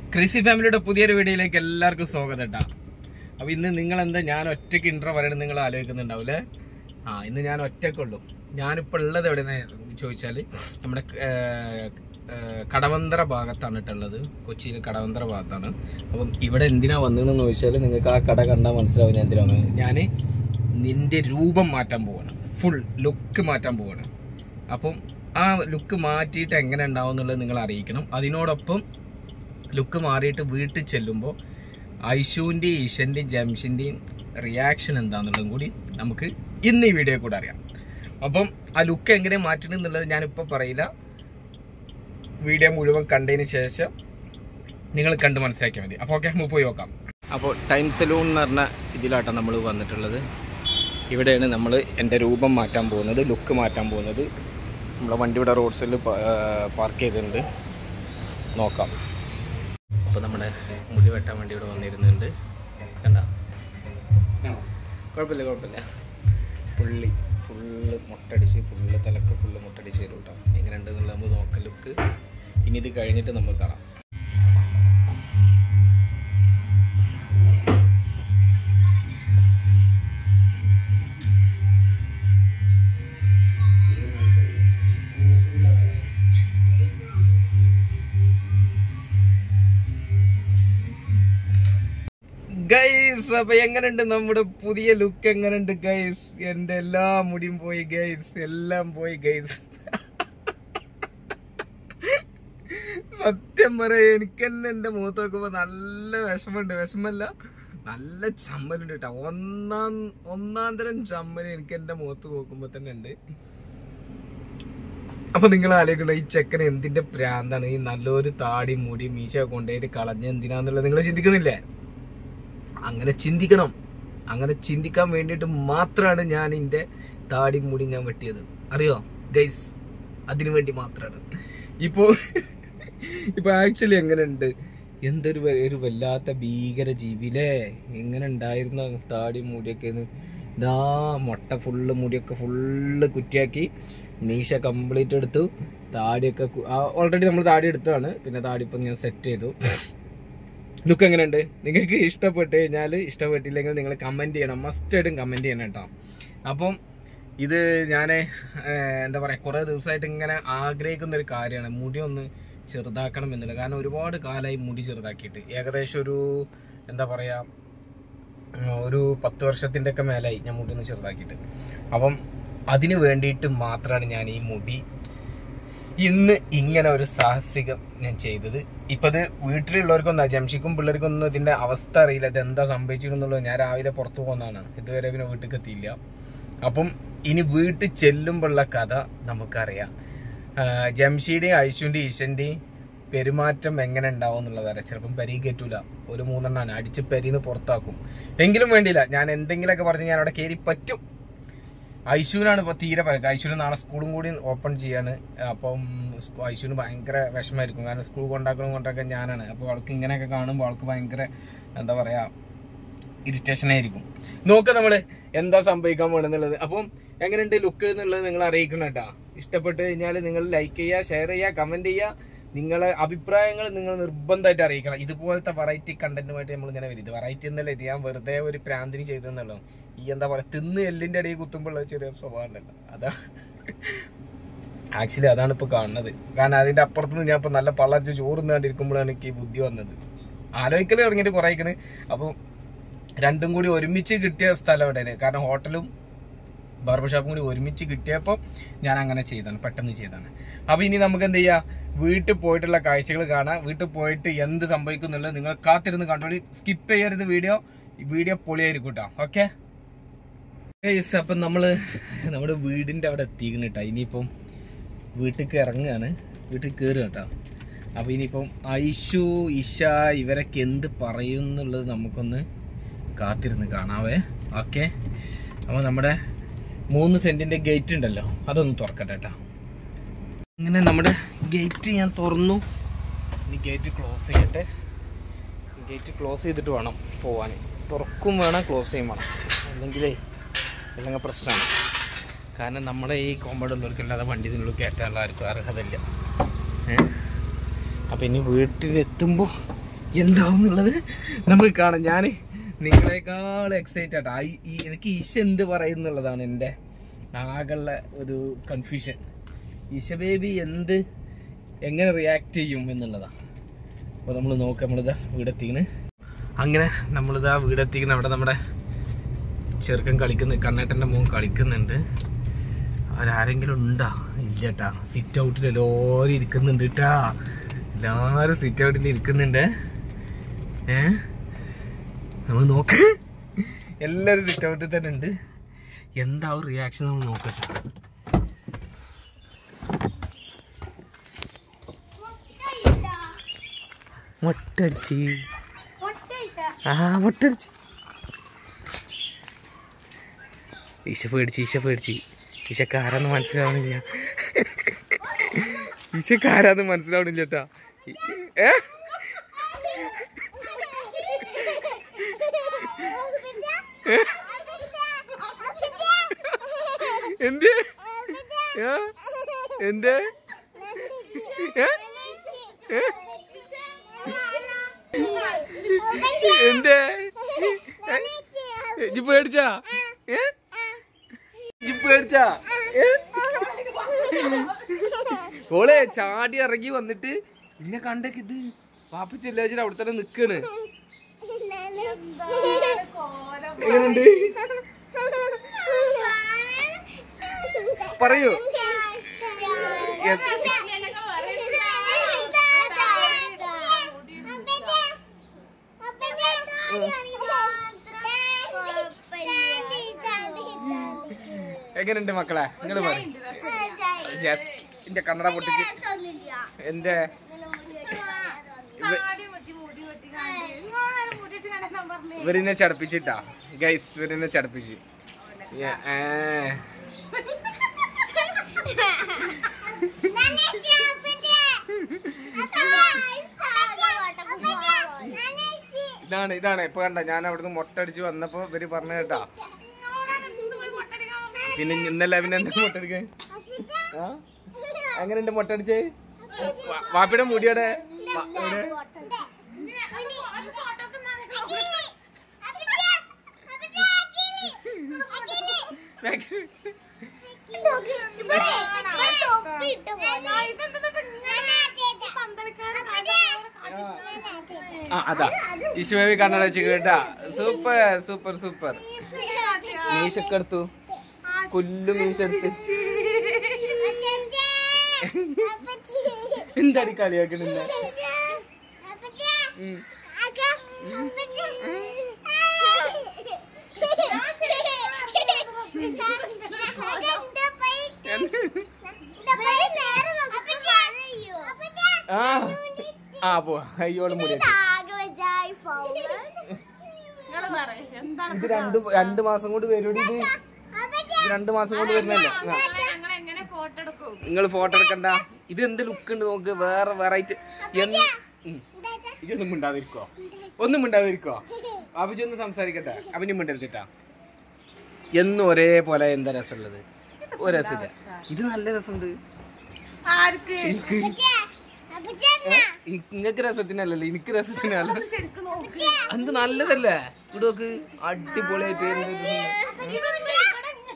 ക്രിസി ഫാമിലിയുടെ പുതിയൊരു വീഡിയോയിലേക്ക് എല്ലാവർക്കും സ്വാഗതം കേട്ടാ അപ്പൊ ഇന്ന് നിങ്ങൾ എന്താ ഞാൻ ഒറ്റയ്ക്ക് ഇൻട്രോ പറയണത് നിങ്ങൾ ആലോചിക്കുന്നുണ്ടാവൂലേ ആ ഇന്ന് ഞാൻ ഒറ്റക്കുള്ളൂ ഞാനിപ്പോൾ ഉള്ളത് എവിടെയെന്ന് ചോദിച്ചാൽ നമ്മുടെ ഏർ, ഏർ, കടവന്തറ ഭാഗത്താണ് കേട്ടുള്ളത് കൊച്ചിയിൽ കടവന്തറ ഭാഗത്താണ് അപ്പം ഇവിടെ എന്തിനാ വന്നതെന്ന് ചോദിച്ചാൽ നിങ്ങൾക്ക് ആ കട കണ്ടാൽ മനസ്സിലാവും ഞാൻ എന്തിനാണ് ഞാൻ നിന്റെ രൂപം മാറ്റാൻ പോവാണ് ഫുൾ ലുക്ക് മാറ്റാൻ പോവാണ് അപ്പം ആ ലുക്ക് മാറ്റിയിട്ട് എങ്ങനെ ഉണ്ടാവും എന്നുള്ളത് നിങ്ങൾ അറിയിക്കണം അതിനോടൊപ്പം ലുക്ക് മാറിയിട്ട് വീട്ടിൽ ചെല്ലുമ്പോൾ ഐഷുവിൻ്റെയും ഈശൻ്റെയും ജംഷിൻ്റെയും റിയാക്ഷൻ എന്താണെന്നുള്ളതും കൂടി നമുക്ക് ഇന്ന് ഈ വീഡിയോ കൂടെ അറിയാം അപ്പം ആ ലുക്ക് എങ്ങനെ മാറ്റണം എന്നുള്ളത് ഞാനിപ്പോൾ പറയില്ല വീഡിയോ മുഴുവൻ കണ്ടതിന് ശേഷം നിങ്ങൾ കണ്ട് മനസ്സിലാക്കിയാൽ മതി അപ്പോൾ ഓക്കെ നമുക്ക് പോയി നോക്കാം അപ്പോൾ ടൈം സലൂൺ എന്ന് പറഞ്ഞ ഇതിലാട്ടാണ് നമ്മൾ വന്നിട്ടുള്ളത് ഇവിടെയാണ് നമ്മൾ എൻ്റെ രൂപം മാറ്റാൻ പോകുന്നത് ലുക്ക് മാറ്റാൻ പോകുന്നത് നമ്മളെ വണ്ടി ഇവിടെ റോഡ് സൈഡിൽ പാർക്ക് ചെയ്തിട്ടുണ്ട് നോക്കാം അപ്പോൾ നമ്മുടെ മുടി വെട്ടാൻ വേണ്ടി ഇവിടെ വന്നിരുന്നുണ്ട് കണ്ട കുഴപ്പമില്ല കുഴപ്പമില്ല പുള്ളി ഫുള്ള് മുട്ടടിച്ച് ഫുള്ള് തലക്ക് ഫുള്ള് മുട്ടടിച്ച് തരും കേട്ടോ എങ്ങനെ ഉണ്ടെന്നുള്ള നമ്മൾ നോക്കാം ലുക്ക് ഇനി ഇത് കഴിഞ്ഞിട്ട് നമുക്ക് കാണാം ഗൈസ് അപ്പൊ എങ്ങനെയുണ്ട് നമ്മുടെ പുതിയ ലുക്ക് എങ്ങനെയുണ്ട് ഗൈസ് എന്റെ എല്ലാ മുടിയും പോയി ഗൈസ് എല്ലാം പോയി ഗൈസ് സത്യം പറയാ എനിക്ക് തന്നെ എന്റെ മുഖത്ത് നോക്കുമ്പോ നല്ല വിഷമമുണ്ട് വിഷമല്ല നല്ല ചമ്മലുണ്ട് കേട്ടോ ഒന്നാം ഒന്നാം തരം ചമ്മല് എനിക്ക് എന്റെ മുഖത്ത് നോക്കുമ്പോ തന്നെ ഉണ്ട് അപ്പൊ നിങ്ങൾ ആലോചിക്കണ്ട ഈ ചെക്കൻ എന്തിന്റെ പ്രാന്താണ് ഈ നല്ലൊരു താടി മുടി മീശ കൊണ്ടുപോയിട്ട് കളഞ്ഞ എന്തിനാന്നുള്ളത് നിങ്ങൾ ചിന്തിക്കുന്നില്ലേ അങ്ങനെ ചിന്തിക്കണം അങ്ങനെ ചിന്തിക്കാൻ വേണ്ടിയിട്ട് മാത്രമാണ് ഞാൻ എൻ്റെ താടി മുടി ഞാൻ വെട്ടിയത് അറിയോ ഗൈസ് അതിനു വേണ്ടി മാത്രമാണ് ഇപ്പോ ഇപ്പൊ ആക്ച്വലി എങ്ങനെയുണ്ട് എന്തൊരു വ- ഒരു വല്ലാത്ത ഭീകര ജീവിലേ എങ്ങനെ ഉണ്ടായിരുന്ന താടി മുടിയൊക്കെ ഇതാ മുട്ട ഫുള്ള് മുടിയൊക്കെ ഫുള്ള് കുറ്റിയാക്കി മീശ കംപ്ലീറ്റ് എടുത്തു താടിയൊക്കെ ഓൾറെഡി നമ്മൾ താടി എടുത്തതാണ് പിന്നെ താടി ഇപ്പം ഞാൻ സെറ്റ് ചെയ്തു ലുക്ക് എങ്ങനെയുണ്ട് നിങ്ങൾക്ക് ഇഷ്ടപ്പെട്ട് കഴിഞ്ഞാൽ ഇഷ്ടപ്പെട്ടില്ലെങ്കിൽ നിങ്ങൾ കമൻറ്റ് ചെയ്യണം മസ്റ്റ് ആയിട്ടും കമൻറ്റ് ചെയ്യണം കേട്ടോ അപ്പം ഇത് ഞാൻ എന്താ പറയുക കുറേ ദിവസമായിട്ട് ഇങ്ങനെ ആഗ്രഹിക്കുന്ന ഒരു കാര്യമാണ് മുടി ഒന്ന് ചെറുതാക്കണം എന്നുള്ളത് കാരണം ഒരുപാട് കാലമായി മുടി ചെറുതാക്കിയിട്ട് ഏകദേശം ഒരു എന്താ പറയുക ഉം, ഒരു പത്ത് വർഷത്തിൻ്റെ ഒക്കെ മേലായി ഞാൻ മുടി ഒന്ന് ചെറുതാക്കിയിട്ട് അപ്പം അതിന് വേണ്ടിയിട്ട് മാത്രമാണ് ഞാൻ ഈ മുടി ഇന്ന് ഇങ്ങനെ ഒരു സാഹസികം ഞാൻ ചെയ്തത് ഇപ്പൊ ഇത് വീട്ടിലുള്ളവർക്കൊന്നും ജംഷിക്കും പിള്ളേർക്കൊന്നും ഇതിന്റെ അവസ്ഥ അറിയില്ല ഇത് എന്താ സംഭവിച്ചിരുന്നുള്ളത് ഞാൻ രാവിലെ പുറത്തു പോകുന്നതാണ് ഇതുവരെ പിന്നെ വീട്ടിൽ എത്തിയില്ല അപ്പം ഇനി വീട്ടിൽ ചെല്ലുമ്പോഴുള്ള കഥ നമുക്കറിയാം ആ, ജംഷിയുടെയും ഐശുവിന്റെയും ഈശന്റെയും പെരുമാറ്റം എങ്ങനെ ഉണ്ടാവും എന്നുള്ളതറിയാം ചിലപ്പം പരി കയറ്റൂല ഒരു മൂന്നെണ്ണാണ് അടിച്ച് പെരിന്ന് പുറത്താക്കും എങ്കിലും വേണ്ടിയില്ല ഞാൻ എന്തെങ്കിലുമൊക്കെ പറഞ്ഞ് ഞാൻ അവിടെ കയറി പറ്റും ഐശുവിനാണ് ഇപ്പൊ തീരെ പറയുക ഐശുവിന് നാളെ സ്കൂളും കൂടി ഓപ്പൺ ചെയ്യാണ് അപ്പം സ്കൂ- ഐശുവിന് ഭയങ്കര വിഷമായിരിക്കും കാരണം സ്കൂൾ കൊണ്ടാക്കണം കൊണ്ടാക്കാൻ ഞാനാണ് അപ്പോൾ അവൾക്ക് ഇങ്ങനെയൊക്കെ കാണുമ്പോൾ അവൾക്ക് ഭയങ്കര എന്താ പറയാ ഇറിറ്റേഷൻ ആയിരിക്കും നോക്കാം നമ്മള് എന്താ സംഭവിക്കാൻ പോണെന്നുള്ളത് അപ്പം എങ്ങനെയുണ്ട് ലുക്ക് എന്നുള്ളത് നിങ്ങൾ അറിയിക്കണം കേട്ടാ ഇഷ്ടപ്പെട്ട് കഴിഞ്ഞാൽ നിങ്ങൾ ലൈക്ക് ചെയ്യുക ഷെയർ ചെയ്യുക കമന്റ് ചെയ്യുക നിങ്ങളെ അഭിപ്രായങ്ങൾ നിങ്ങൾ നിർബന്ധമായിട്ട് അറിയിക്കണം ഇതുപോലത്തെ വെറൈറ്റി കണ്ടന്റുമായിട്ട് നമ്മൾ ഇങ്ങനെ വരും ഇത് വെറൈറ്റി എന്നല്ല ഇത് ഞാൻ വെറുതെ ഒരു പ്രാന്തിന് ചെയ്തെന്നുള്ളൂ ഈ എന്താ പറയുക തിന്ന് എല്ലിന്റെ അടിയിൽ കുത്തുമ്പോഴുള്ള ചെറിയ സ്വഭാവം ഉണ്ടല്ലോ അതാ ആക്ച്വലി അതാണ് ഇപ്പൊ കാണുന്നത് കാരണം അതിന്റെ അപ്പുറത്ത് നിന്ന് ഞാൻ ഇപ്പൊ നല്ല പള്ളർച്ച് ചോറുന്നാണ്ടിരിക്കുമ്പോഴാണ് എനിക്ക് ഈ ബുദ്ധി വന്നത് ആലോചിക്കൽ തുടങ്ങിയിട്ട് കുറേക്കണ് അപ്പം രണ്ടും കൂടി ഒരുമിച്ച് കിട്ടിയ സ്ഥലം എവിടെയാണ് കാരണം ഹോട്ടലും ബാർബർ ഷോപ്പും കൂടി ഒരുമിച്ച് കിട്ടിയപ്പോൾ ഞാൻ അങ്ങനെ ചെയ്താണ് പെട്ടെന്ന് ചെയ്താണ് അപ്പൊ ഇനി നമുക്ക് എന്ത് ചെയ്യാം വീട്ടിൽ പോയിട്ടുള്ള കാഴ്ചകൾ കാണാം വീട്ടിൽ പോയിട്ട് എന്ത് സംഭവിക്കും എന്നുള്ളത് നിങ്ങൾ കാത്തിരുന്ന് കണ്ടോളി സ്കിപ്പ് ചെയ്യരുത് വീഡിയോ വീഡിയോ പൊളിയായിരിക്കും കേട്ടോ ഓക്കെ അപ്പൊ നമ്മള് നമ്മുടെ വീടിന്റെ അവിടെ എത്തിക്കണം കേട്ടോ ഇനിയിപ്പം വീട്ടിലേക്ക് ഇറങ്ങുകയാണ് വീട്ടിൽ കയറുക കേട്ടോ അപ്പൊ ഇനിയിപ്പം ഐഷു ഇഷ ഇവരൊക്കെ എന്ത് പറയും എന്നുള്ളത് നമുക്കൊന്ന് കാത്തിരുന്ന് കാണാവേ ഓക്കെ അപ്പോൾ നമ്മുടെ മൂന്ന് സെന്റിന്റെ ഗേറ്റ് ഉണ്ടല്ലോ അതൊന്ന് തുറക്കട്ടെ കേട്ടോ അങ്ങനെ നമ്മുടെ ഗേറ്റ് ഞാൻ തുറന്നു ഇനി ഗേറ്റ് ക്ലോസ് ചെയ്യട്ടെ ഗേറ്റ് ക്ലോസ് ചെയ്തിട്ട് വേണം പോവാൻ തുറക്കും വേണം ക്ലോസ് ചെയ്യും വേണം അല്ലെങ്കിലേ അല്ലെങ്കിൽ പ്രശ്നമാണ് കാരണം നമ്മുടെ ഈ കോമ്പൗണ്ട് ഉള്ളവർക്കല്ലാതെ വണ്ടി ഇതിനുള്ളിൽ കയറ്റാനുള്ള ആർക്കും അർഹതയില്ല ഏഹ് അപ്പം ഇനി വീട്ടിലെത്തുമ്പോൾ എന്താവും എന്നുള്ളത് നമുക്ക് കാണാം ഞാൻ നിങ്ങളെക്കാൾ എക്സൈറ്റഡ് ആട്ടാ ഈ- ഈ എനിക്ക് ഈശ എന്ത് പറയുന്നുള്ളതാണ് എൻ്റെ ആകെയുള്ള ഒരു കൺഫ്യൂഷൻ ഈശ ബേബി എന്ത് എങ്ങനെ റിയാക്ട് ചെയ്യും എന്നുള്ളതാണ് അപ്പോൾ നമ്മൾ നോക്കാം നമ്മളിതാ വീടെത്തിക്കണ് അങ്ങനെ നമ്മളിതാ വീടെത്തിക്കുന്ന അവിടെ നമ്മുടെ ചെറുക്കൻ കളിക്കുന്ന കണ്ണേട്ടൻ്റെ മോൻ കളിക്കുന്നുണ്ട് അവരാരെങ്കിലും ഉണ്ടാ ഇല്ലട്ടാ സിറ്റ് ഔട്ടിൽ എല്ലാവരും ഇരിക്കുന്നുണ്ട് കേട്ടാ എല്ലാവരും സിറ്റ് ഔട്ടിൽ ഇരിക്കുന്നുണ്ട് ഏ നമ്മൾ നോക്ക എല്ലാവരും സിറ്റ് ഔട്ടിൽ തന്നെ ഉണ്ട് എന്താവും റിയാക്ഷൻ നമ്മൾ നോക്കട്ടെ മുട്ടടിച്ച് ആ മുട്ടടിച്ച് ഈശ പേടിച്ച് ഈശ പേടിച്ച് ഈശക്കാരാന്ന് മനസ്സിലാവണില്ല ഈശക്കാരാന്ന് മനസ്സിലാവണില്ല കേട്ടാ ഏ എന്തേ ഏ? എന്തേ ഏ? എന്തേ ഇജ്ജ് പേടിച്ചാ ഏ ഇജ്ജ് പേടിച്ചാ ഏ? ഓളെ ചാടി ഇറങ്ങി വന്നിട്ട് ഇന്നെ കണ്ടേക്ക് ഇത് പാപ്പ ചെല്ലാച്ചിട്ട് അവിടെ തന്നെ നിക്കാണ് എങ്ങനുണ്ട് പറയൂ എങ്ങനെയുണ്ട് മക്കളെ നിങ്ങൾ പറയും എന്റെ കണ്ണട പൊട്ടിച്ച് എന്റെ ഇവ- ഇവരിന്നെ ചടപ്പിച്ചിട്ടാ ഗൈസ് ഇവരിന്നെ ചടപ്പിച്ച് ഞാ- ഏ. ഇതാണ് ഇതാണ് ഇപ്പൊ കണ്ട ഞാൻ അവിടുന്ന് മുട്ട അടിച്ച് വന്നപ്പോ ഇവര് പറഞ്ഞ കേട്ടാ പിന്നെ ഇന്നല്ല പിന്നെ എന്താ മുട്ട അടിക്കാൻ ആ എങ്ങനെയുണ്ട് മുട്ട അടിച്ചേ വാ- വാപ്പിയുടെ മുടിയുടെ വാ- എവിടെ? ആ അതാ ഈശോബി കണ്ണട വെച്ച് കേട്ടാ സൂപ്പർ സൂപ്പർ സൂപ്പർ മീശൊക്കെ എടുത്തു പുല്ല് മീശ എടുത്ത് എന്താടി കളിയാക്കണില്ല ഉം. ആ ആ പോ അയ്യോള് മുടി വെച്ച്. ഇത് രണ്ട് രണ്ട് മാസം കൊണ്ട് വരൂടി ഇത് ഇത് രണ്ട് മാസം കൊണ്ട് വരുന്നല്ലേ നിങ്ങൾ ഫോട്ടോ എടുക്കണ്ട ഇത് എന്ത് ലുക്ക് ഉണ്ട് നോക്ക് വേറെ വെറൈറ്റി എന്ത് ഉം. ഇതൊന്നും മിണ്ടാതിരിക്കോ ഒന്നും മിണ്ടാതിരിക്കോ അഭിജി ഒന്ന് സംസാരിക്കട്ടെ അഭിനും മിണ്ടരുത്തിട്ടാ എന്നും ഒരേപോലെ എന്താ രസമുള്ളത് ഒരു രസമില്ല ഇത് നല്ല രസമുണ്ട് എനിക്ക് നിങ്ങൾക്ക് രസത്തിനല്ലല്ലോ എനിക്ക് രസത്തിനല്ല അത് നല്ലതല്ലേ ഇവിടോക്ക് അടിപൊളിയായിട്ട് എന്ത് രസം.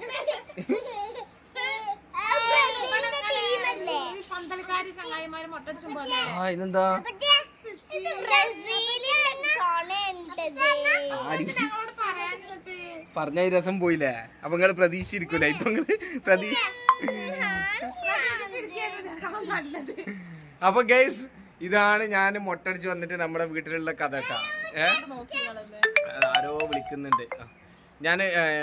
പന്തൽക്കാരി ചങ്ങായിമാര് മൊട്ടടിച്ചും പോലെ ആ ഇതെന്താ ആടി ഞങ്ങളോട് പറയാനിട്ട് പറഞ്ഞ ഈ രസം പോയില്ലേ അപ്പൊ നിങ്ങള് പ്രതീക്ഷിച്ചിരിക്കൂല ഇപ്പൊ നിങ്ങള് പ്രതീക്ഷ നല്ലത് അപ്പൊ ഗൈസ് ഇതാണ് ഞാൻ മൊട്ടടിച്ച് വന്നിട്ട് നമ്മുടെ വീട്ടിലുള്ള കഥ കേട്ടാ ഏ ആരോ വിളിക്കുന്നുണ്ട് ഞാൻ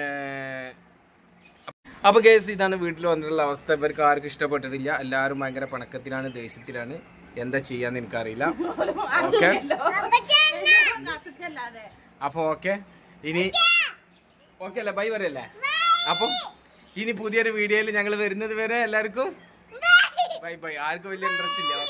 അപ്പൊ ഗൈസ് ഇതാണ് വീട്ടിൽ വന്നിട്ടുള്ള അവസ്ഥ ഇവർക്ക് ആർക്കും ഇഷ്ടപ്പെട്ടിട്ടില്ല എല്ലാവരും ഭയങ്കര പണക്കത്തിലാണ് ദേഷ്യത്തിലാണ് എന്താ ചെയ്യാന്ന് എനിക്കറിയില്ല ഓക്കെ കാത്തിക്കല്ലാതെ അപ്പൊ ഓക്കെ ഇനി ഓക്കെ അല്ലേ ബൈ പറയല്ലേ അപ്പൊ ഇനി പുതിയൊരു വീഡിയോയിൽ ഞങ്ങൾ വരുന്നത് വരെ എല്ലാവർക്കും ബൈ ബൈ ആർക്കും വലിയ ഇൻട്രസ്റ്റ് ഇല്ല